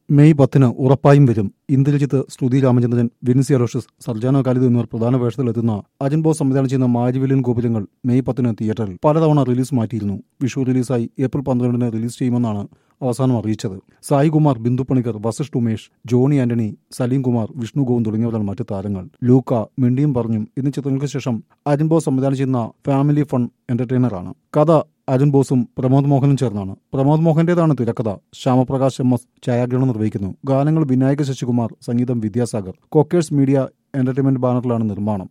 May പത്തിന് ഉറപ്പായും വരും ഇന്ദ്രജിത്ത് ശ്രുതി രാമചന്ദ്രൻ വിൻസി അലോഷ്യസ് സർജാനോ കാലിദ് എന്നിവർ പ്രധാന വേഷത്തിലെത്തുന്ന അജൻ ബോസ് സംവിധാനം ചെയ്യുന്ന മാരിവില്യൻ ഗോപുരങ്ങൾ മെയ് പത്തിന് തിയേറ്ററിൽ പലതവണ റിലീസ് മാറ്റിയിരുന്നു വിഷു റിലീസായി ഏപ്രിൽ പന്ത്രണ്ടിന് റിലീസ് ചെയ്യുമെന്നാണ് അവസാനം അറിയിച്ചത് സായി കുമാർ ബിന്ദു പണിക്കർ വസിഷ്ഠ് ഉമേഷ് ജോണി ആന്റണി സലീം കുമാർ വിഷ്ണു ഗോവൻ തുടങ്ങിയവരാണ് മറ്റ് താരങ്ങൾ ലൂക്ക മിണ്ടിയും പറഞ്ഞും എന്നീ ചിത്രങ്ങൾക്ക് ശേഷം അജൻ ബോസ് സംവിധാനം ചെയ്യുന്ന ഫാമിലി ഫൺ എന്റർടൈനറാണ് കഥ അരുൺ ബോസും പ്രമോദ് മോഹനും ചേർന്നാണ് പ്രമോദ് മോഹന്റേതാണ് തിരക്കഥ ശ്യാമപ്രകാശ് എം എസ് ഛായാഗ്രഹണം നിർവഹിക്കുന്നു ഗാനങ്ങൾ വിനായക ശശികുമാർ സംഗീതം വിദ്യാസാഗർ കൊക്കേഴ്സ് മീഡിയ എന്റർടൈൻമെന്റ് ബാനറിലാണ് നിർമ്മാണം